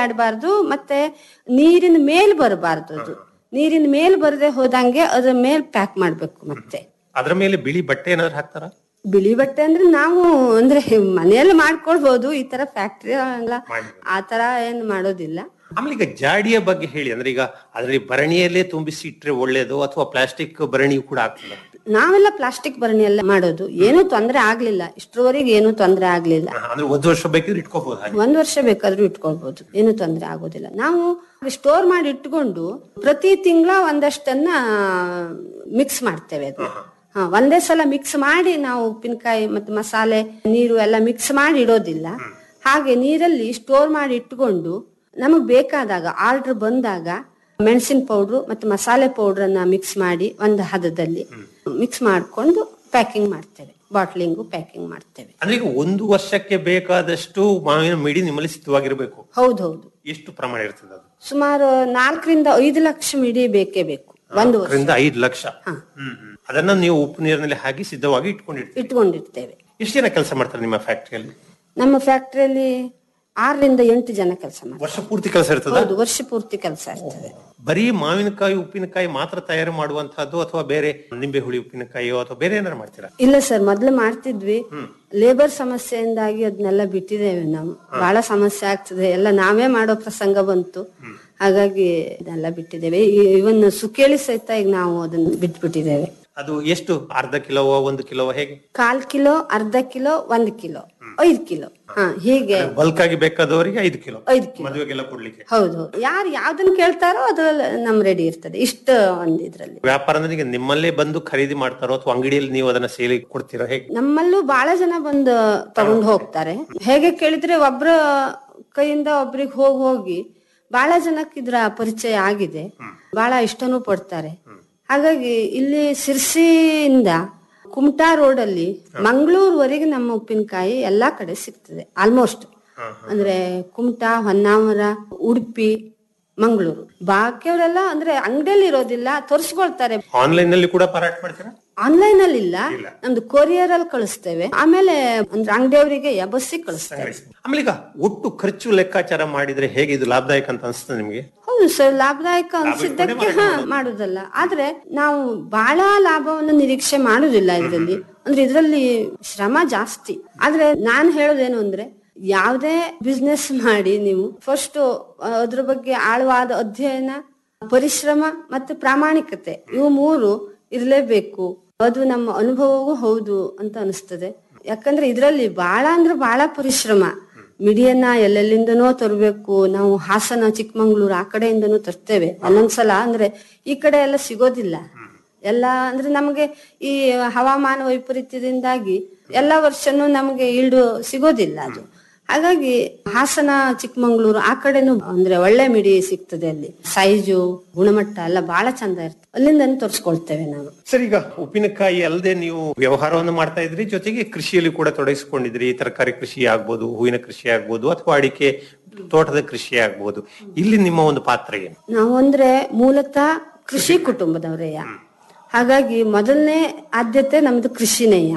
ಅಡ್ಡಾಡಬಾರ್ದು ಮತ್ತೆ ನೀರಿನ ಮೇಲ್ ಬರಬಾರ್ದು ಅದು ನೀರಿನ ಮೇಲ್ ಬರದೆ ಹೋದಂಗೆ ಅದ್ರ ಮೇಲ್ ಪ್ಯಾಕ್ ಮಾಡ್ಬೇಕು ಮತ್ತೆ ಅದ್ರ ಮೇಲೆ ಬಿಳಿ ಬಟ್ಟೆ ಏನಾದ್ರು ಹಾಕ್ತಾರ ಬಿಳಿ ಬಟ್ಟೆ ಅಂದ್ರೆ ನಾವು ಅಂದ್ರೆ ಮನೆಯಲ್ಲಿ ಮಾಡ್ಕೊಳ್ಬಹುದು ಈ ತರ ಫ್ಯಾಕ್ಟ್ರಿ ಎಲ್ಲ ಆ ತರ ಏನ್ ಮಾಡೋದಿಲ್ಲ ಆಮೇಲೆ ಈಗ ಜಾಡಿಯ ಬಗ್ಗೆ ಹೇಳಿ ಅಂದ್ರೆ ಈಗ ಅದರಲ್ಲಿ ಭರಣಿಯಲ್ಲೇ ತುಂಬಿಸಿ ಇಟ್ರೆ ಒಳ್ಳೇದು ಅಥವಾ ಪ್ಲಾಸ್ಟಿಕ್ ಭರಣಿಯು ಕೂಡ ಆಗ್ತದೆ ನಾವೆಲ್ಲ ಪ್ಲಾಸ್ಟಿಕ್ ಭರಣಿ ಎಲ್ಲ ಮಾಡೋದು ಏನೂ ತೊಂದ್ರೆ ಆಗ್ಲಿಲ್ಲ ಇಷ್ಟರವರೆಗೆ ಏನೂ ತೊಂದ್ರೆ ಆಗ್ಲಿಲ್ಲ ಅಂದ್ರೆ ಒಂದು ವರ್ಷ ಬೇಕಿದ್ರೆ ಇಟ್ಕೋಬಹುದು ಹಾಗೆ ಒಂದ್ ವರ್ಷ ಬೇಕಾದ್ರೂ ಇಟ್ಕೊಳ್ಬಹುದು ಏನು ತೊಂದ್ರೆ ಆಗೋದಿಲ್ಲ ನಾವು ಸ್ಟೋರ್ ಮಾಡಿ ಇಟ್ಕೊಂಡು ಪ್ರತಿ ತಿಂಗಳ ಒಂದಷ್ಟನ್ನ ಮಿಕ್ಸ್ ಮಾಡ್ತೇವೆ ಅದು ಹಾ ಒಂದೇ ಸಲ ಮಿಕ್ಸ್ ಮಾಡಿ ನಾವು ಉಪ್ಪಿನಕಾಯಿ ಮತ್ತೆ ಮಸಾಲೆ ನೀರು ಎಲ್ಲ ಮಿಕ್ಸ್ ಮಾಡಿ ಇಡೋದಿಲ್ಲ ಹಾಗೆ ನೀರಲ್ಲಿ ಸ್ಟೋರ್ ಮಾಡಿ ಇಟ್ಕೊಂಡು ನಮಗ್ ಬೇಕಾದಾಗ ಆರ್ಡರ್ ಬಂದಾಗ ಮೆಣಸಿನ ಪೌಡ್ರು ಮತ್ತೆ ಮಸಾಲೆ ಪೌಡರ್ ಅನ್ನ ಮಿಕ್ಸ್ ಮಾಡಿ ಒಂದು ಹದದಲ್ಲಿ ಮಿಕ್ಸ್ ಮಾಡ್ಕೊಂಡು ಪ್ಯಾಕಿಂಗ್ ಮಾಡ್ತೇವೆ ಬಾಟ್ಲಿಂಗು ಪ್ಯಾಕಿಂಗ್ ಮಾಡ್ತೇವೆ ಅಂದ್ರೆ ಈಗ ಒಂದು ವರ್ಷಕ್ಕೆ ಬೇಕಾದಷ್ಟು ಮಾವಿನ ಮಿಡಿ ನಿಮ್ಮಲ್ಲಿ ಸಿದ್ಧವಾಗಿರ್ಬೇಕು ಹೌದೌದು ಎಷ್ಟು ಪ್ರಮಾಣ ಇರ್ತದೆ ಅದು ಸುಮಾರು ನಾಲ್ಕರಿಂದ ಐದು ಲಕ್ಷ ಮಿಡಿ ಬೇಕೇ ಬೇಕು ಒಂದು ವರ್ಷ ಅದರಿಂದ ಐದು ಲಕ್ಷ ಹ್ಮ್ ಹ್ಮ್. ಅದನ್ನ ನೀವು ಉಪ್ಪು ನೀರಿನಲ್ಲಿ ಹಾಕಿ ಸಿದ್ಧವಾಗಿ ಇಟ್ಕೊಂಡಿರ್ತೀವಿ ಇಟ್ಕೊಂಡಿರ್ತೇವೆ ಎಷ್ಟು ಜನ ಕೆಲಸ ಮಾಡ್ತಾರೆ ನಿಮ್ಮ ಫ್ಯಾಕ್ಟ್ರಿಯಲ್ಲಿ ನಮ್ಮ ಫ್ಯಾಕ್ಟ್ರಿಯಲ್ಲಿ ಆರರಿಂದ ಎಂಟು ಜನ ಕೆಲಸ ಮಾಡ್ತಾರೆ ವರ್ಷ ಪೂರ್ತಿ ಕೆಲಸ ಇರ್ತದ ಹೌದು ವರ್ಷ ಪೂರ್ತಿ ಕೆಲಸ ಇರ್ತದೆ ಬರೀ ಮಾವಿನಕಾಯಿ ಉಪ್ಪಿನಕಾಯಿ ಮಾತ್ರ ತಯಾರು ಮಾಡುವಂತಹದ್ದು ಅಥವಾ ಬೇರೆ ನಿಂಬೆ ಹುಳಿ ಉಪ್ಪಿನಕಾಯಿಯೋ ಅಥವಾ ಬೇರೆ ಏನಾರು ಮಾಡ್ತೀರಾ ಇಲ್ಲ ಸರ್ ಮೊದ್ಲು ಮಾಡ್ತಿದ್ವಿ ಲೇಬರ್ ಸಮಸ್ಯೆಯಿಂದಾಗಿ ಅದನ್ನೆಲ್ಲ ಬಿಟ್ಟಿದ್ದೇವೆ ನಾವು ಬಹಳ ಸಮಸ್ಯೆ ಆಗ್ತದೆ ಎಲ್ಲ ನಾವೇ ಮಾಡೋ ಪ್ರಸಂಗ ಬಂತು ಹಾಗಾಗಿ ಇದೆಲ್ಲ ಬಿಟ್ಟಿದ್ದೇವೆ ಇವನ್ ಸುಕೇಳಿ ಸಹಿತ ಈಗ ನಾವು ಅದನ್ನ ಬಿಟ್ಬಿಟ್ಟಿದ್ದೇವೆ ಅದು ಎಷ್ಟು ಅರ್ಧ ಕಿಲೋವ ಒಂದು ಕಿಲೋವ ಹೇಗೆ ಕಾಲ್ ಕಿಲೋ ಅರ್ಧ ಕಿಲೋ ಒಂದ್ ಕಿಲೋ ಐದ್ ಕಿಲೋ ಹಾ ಹೀಗೆ ಬಲ್ಕ್ ಆಗಿ ಬೇಕಾದವರಿಗೆ ಐದು ಕಿಲೋ ಐದ್ ಕಿಲೋ ಮದುವೆಗೆಲ್ಲ ಕೊಡ್ಲಿಕ್ಕೆ ಹೌದು ಯಾರು ಯಾವ್ದನ್ನ ಕೇಳ್ತಾರೋ ಅದ್ರಲ್ಲಿ ನಮ್ ರೆಡಿ ಇರ್ತದೆ ಇಷ್ಟ ಒಂದ್ ಇದ್ರಲ್ಲಿ ವ್ಯಾಪಾರ ಅಂದ್ರೆ ಈಗ ನಿಮ್ಮಲ್ಲೇ ಬಂದು ಖರೀದಿ ಮಾಡ್ತಾರೋ ಅಥವಾ ಅಂಗಡಿಯಲ್ಲಿ ನೀವು ಅದನ್ನ ಸೇಲಿಗೆ ಕೊಡ್ತೀರೋ ಹೇಗೆ ನಮ್ಮಲ್ಲೂ ಬಹಳ ಜನ ಬಂದು ತಗೊಂಡು ಹೋಗ್ತಾರೆ ಹೇಗೆ ಕೇಳಿದ್ರೆ ಒಬ್ರ ಕೈಯಿಂದ ಒಬ್ರಿಗೆ ಹೋಗಿ ಹೋಗಿ ಬಹಳ ಜನಕ್ಕೆ ಇದ್ರ ಪರಿಚಯ ಆಗಿದೆ ಬಹಳ ಇಷ್ಟನೂ ಪಡ್ತಾರೆ ಹಾಗಾಗಿ ಇಲ್ಲಿ ಸಿರ್ಸಿಯಿಂದ ಕುಮಟಾ ರೋಡ್ ಅಲ್ಲಿ ಮಂಗಳೂರ್ವರೆಗೆ ನಮ್ಮ ಉಪ್ಪಿನಕಾಯಿ ಎಲ್ಲಾ ಕಡೆ ಸಿಗ್ತದೆ ಆಲ್ಮೋಸ್ಟ್ ಅಂದ್ರೆ ಕುಮಟಾ ಹೊನ್ನಾವರ ಉಡುಪಿ ಮಂಗಳೂರು ಬಾಕಿಯವರೆಲ್ಲ ಅಂದ್ರೆ ಅಂಗಡಿಯಲ್ಲಿ ಇರೋದಿಲ್ಲ ತೋರಿಸ್ಕೊಳ್ತಾರೆ ಆನ್ಲೈನ್ ನಲ್ಲಿ ಕೂಡ ಮಾರಾಟ ಮಾಡ್ತೀರಾ ಆನ್ಲೈನ್ ಅಲ್ಲಿ ಇಲ್ಲ ನಮ್ದು ಕೊರಿಯರ್ ಅಲ್ಲಿ ಕಳಿಸ್ತೇವೆ ಆಮೇಲೆ ಅಂದ್ರೆ ಅಂಗಡಿಯವರಿಗೆ ಬಸ್ಸಿಗೆ ಕಳಿಸ್ತೇವೆ ಆಮೇಲೆ ಈಗ ಒಟ್ಟು ಖರ್ಚು ಲೆಕ್ಕಾಚಾರ ಮಾಡಿದ್ರೆ ಹೇಗೆ ಇದು ಲಾಭದಾಯಕ ಅಂತ ಅನ್ಸುತ್ತೆ ನಿಮ್ಗೆ ಹೌದು ಸರ್ ಲಾಭದಾಯಕ ಅನ್ಸಿದ್ದಕ್ಕೆ ಹಾ ಮಾಡುದಲ್ಲ ಆದ್ರೆ ನಾವು ಬಹಳ ಲಾಭವನ್ನು ನಿರೀಕ್ಷೆ ಮಾಡುದಿಲ್ಲ ಇದರಲ್ಲಿ ಅಂದ್ರೆ ಇದರಲ್ಲಿ ಶ್ರಮ ಜಾಸ್ತಿ ಆದ್ರೆ ನಾನ್ ಹೇಳೋದೇನು ಅಂದ್ರೆ ಯಾವುದೇ ಬಿಸ್ನೆಸ್ ಮಾಡಿ ನೀವು ಫಸ್ಟ್ ಅದ್ರ ಬಗ್ಗೆ ಆಳವಾದ ಅಧ್ಯಯನ ಪರಿಶ್ರಮ ಮತ್ತು ಪ್ರಾಮಾಣಿಕತೆ ಇವು ಮೂರು ಇರಲೇಬೇಕು ಅದು ನಮ್ಮ ಅನುಭವವೂ ಹೌದು ಅಂತ ಅನಿಸ್ತದೆ ಯಾಕಂದ್ರೆ ಇದರಲ್ಲಿ ಬಹಳ ಅಂದ್ರೆ ಬಹಳ ಪರಿಶ್ರಮ ಮಿಡಿಯನ್ನ ಎಲ್ಲೆಲ್ಲಿಂದನೋ ತರಬೇಕು ನಾವು ಹಾಸನ ಚಿಕ್ಕಮಂಗ್ಳೂರು ಆ ಕಡೆಯಿಂದನೂ ತರ್ತೇವೆ ಒಂದೊಂದ್ಸಲ ಅಂದ್ರೆ ಈ ಕಡೆ ಎಲ್ಲ ಸಿಗೋದಿಲ್ಲ ಎಲ್ಲ ಅಂದ್ರೆ ನಮಗೆ ಈ ಹವಾಮಾನ ವೈಪರೀತ್ಯದಿಂದಾಗಿ ಎಲ್ಲ ವರ್ಷನೂ ನಮಗೆ ಈಲ್ಡು ಸಿಗೋದಿಲ್ಲ ಅದು ಹಾಗಾಗಿ ಹಾಸನ ಚಿಕ್ಕಮಂಗ್ಳೂರು ಆ ಕಡೆನೂ ಅಂದ್ರೆ ಒಳ್ಳೆ ಮಿಡಿ ಸಿಗ್ತದೆ ಅಲ್ಲಿ ಸೈಜು ಗುಣಮಟ್ಟ ಎಲ್ಲ ಬಹಳ ಚಂದ ಇರ್ತದೆ ಅಲ್ಲಿಂದನೂ ತೋರಿಸ್ಕೊಳ್ತೇವೆ ನಾವು ಸರ್ ಈಗ ಉಪ್ಪಿನಕಾಯಿ ಅಲ್ಲದೆ ನೀವು ವ್ಯವಹಾರವನ್ನು ಮಾಡ್ತಾ ಇದ್ರಿ ಜೊತೆಗೆ ಕೃಷಿಯಲ್ಲಿ ಕೂಡ ತೊಡಗಿಸಿಕೊಂಡಿದ್ರಿ ತರಕಾರಿ ಕೃಷಿ ಆಗ್ಬೋದು ಹೂವಿನ ಕೃಷಿ ಆಗ್ಬೋದು ಅಥವಾ ಅಡಿಕೆ ತೋಟದ ಕೃಷಿ ಆಗ್ಬೋದು ಇಲ್ಲಿ ನಿಮ್ಮ ಒಂದು ಪಾತ್ರ ಏನು ನಾವು ಅಂದ್ರೆ ಮೂಲತಃ ಕೃಷಿ ಕುಟುಂಬದವರೇಯ ಹಾಗಾಗಿ ಮೊದಲನೇ ಆದ್ಯತೆ ನಮ್ದು ಕೃಷಿನೇಯ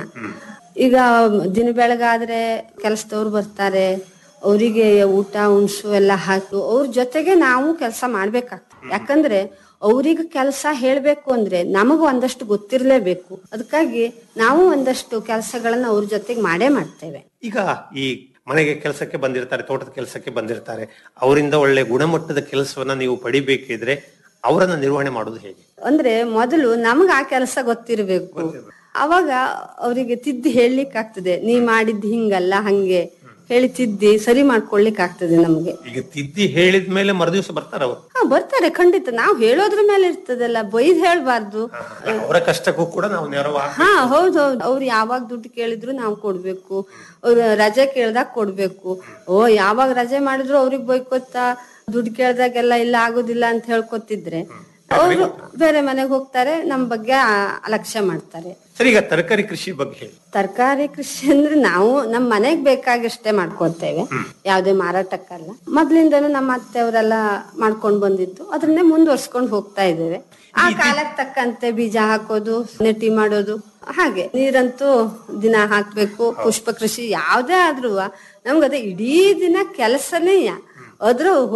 ಈಗ ದಿನ ಬೆಳಗಾದ್ರೆ ಕೆಲಸದವ್ರು ಬರ್ತಾರೆ ಅವರಿಗೆ ಊಟ ಉಣ್ಸು ಎಲ್ಲ ಹಾಕು ಅವ್ರ ಜೊತೆಗೆ ನಾವು ಕೆಲಸ ಮಾಡ್ಬೇಕಾಗ್ತದೆ ಯಾಕಂದ್ರೆ ಅವ್ರಿಗೆ ಕೆಲಸ ಹೇಳ್ಬೇಕು ಅಂದ್ರೆ ನಮಗೂ ಒಂದಷ್ಟು ಗೊತ್ತಿರ್ಲೇಬೇಕು ಅದಕ್ಕಾಗಿ ನಾವು ಒಂದಷ್ಟು ಕೆಲಸಗಳನ್ನ ಅವ್ರ ಜೊತೆಗೆ ಮಾಡೇ ಮಾಡ್ತೇವೆ ಈಗ ಈ ಮನೆಗೆ ಕೆಲಸಕ್ಕೆ ಬಂದಿರ್ತಾರೆ ತೋಟದ ಕೆಲಸಕ್ಕೆ ಬಂದಿರ್ತಾರೆ ಅವರಿಂದ ಒಳ್ಳೆ ಗುಣಮಟ್ಟದ ಕೆಲಸವನ್ನ ನೀವು ಪಡಿಬೇಕಿದ್ರೆ ಅವರನ್ನ ನಿರ್ವಹಣೆ ಮಾಡೋದು ಹೇಗೆ ಅಂದ್ರೆ ಮೊದಲು ನಮ್ಗ ಆ ಕೆಲಸ ಗೊತ್ತಿರ್ಬೇಕು ಅವಾಗ ಅವರಿಗೆ ತಿದ್ದಿ ಹೇಳಲಿಕ್ಕೆ ಆಗ್ತದೆ ನೀ ಮಾಡಿದ್ ಹಿಂಗಲ್ಲ ಹಂಗೆ ಹೇಳಿ ತಿದ್ದಿ ಸರಿ ಮಾಡ್ಕೊಳ್ಲಿಕ್ಕೆ ಆಗ್ತದೆ ನಮ್ಗೆ ಈಗ ತಿದ್ದಿ ಹೇಳಿದ ಮೇಲೆ ಮರುದಿವಸ ಬರ್ತಾರ ಅವರು ಹಾ ಬರ್ತಾರೆ ಖಂಡಿತ ನಾವು ಹೇಳೋದ್ರ ಮೇಲೆ ಇರ್ತದಲ್ಲ ಬೈದ್ ಹೇಳ್ಬಾರ್ದು ಅವರ ಕಷ್ಟಕ್ಕೂ ಕೂಡ ನಾವು ನೆರವು ಹಾ ಹೌದು ಹೌದು ಅವ್ರು ಯಾವಾಗ ದುಡ್ಡು ಕೇಳಿದ್ರು ನಾವು ಕೊಡ್ಬೇಕು ಅವ್ರು ರಜೆ ಕೇಳ್ದಾಗ ಕೊಡ್ಬೇಕು ಓ ಯಾವಾಗ ರಜೆ ಮಾಡಿದ್ರು ಅವ್ರಿಗೆ ಬೈಕೊತ್ತಾ ದುಡ್ಡು ಕೇಳ್ದಾಗೆಲ್ಲ ಇಲ್ಲ ಆಗೋದಿಲ್ಲ ಅಂತ ಹೇಳ್ಕೊತಿದ್ರೆ ಅವರು ಬೇರೆ ಮನೆಗೆ ಹೋಗ್ತಾರೆ ನಮ್ ಬಗ್ಗೆ ಆ- ಅಲಕ್ಷ್ಯ ಮಾಡ್ತಾರೆ ಸರಿ ಈಗ ತರಕಾರಿ ಕೃಷಿ ಬಗ್ಗೆ ಹೇಳಿ ತರಕಾರಿ ಕೃಷಿ ಅಂದ್ರೆ ನಾವು ನಮ್ ಮನೆಗ್ ಬೇಕಾಗಷ್ಟೇ ಮಾಡ್ಕೊಳ್ತೇವೆ ಯಾವ್ದೇ ಮಾರಾಟಕ್ಕಲ್ಲ ಮೊದ್ಲಿಂದನೂ ನಮ್ಮ ಅತ್ತೆಯವರೆಲ್ಲ ಮಾಡ್ಕೊಂಡ್ ಬಂದಿದ್ದು ಅದನ್ನೇ ಮುಂದುವರ್ಸ್ಕೊಂಡ್ ಹೋಗ್ತಾ ಇದ್ದೇವೆ ಆ ಕಾಲಕ್ಕೆ ತಕ್ಕಂತೆ ಬೀಜ ಹಾಕೋದು ನೆಟ್ಟಿ ಮಾಡೋದು ಹಾಗೆ ನೀರಂತೂ ದಿನ ಹಾಕ್ಬೇಕು ಪುಷ್ಪ ಕೃಷಿ ಯಾವ್ದೇ ಆದ್ರೂ ನಮ್ಗದ ಇಡೀ ದಿನ ಕೆಲಸನೇ ಅದ್ರ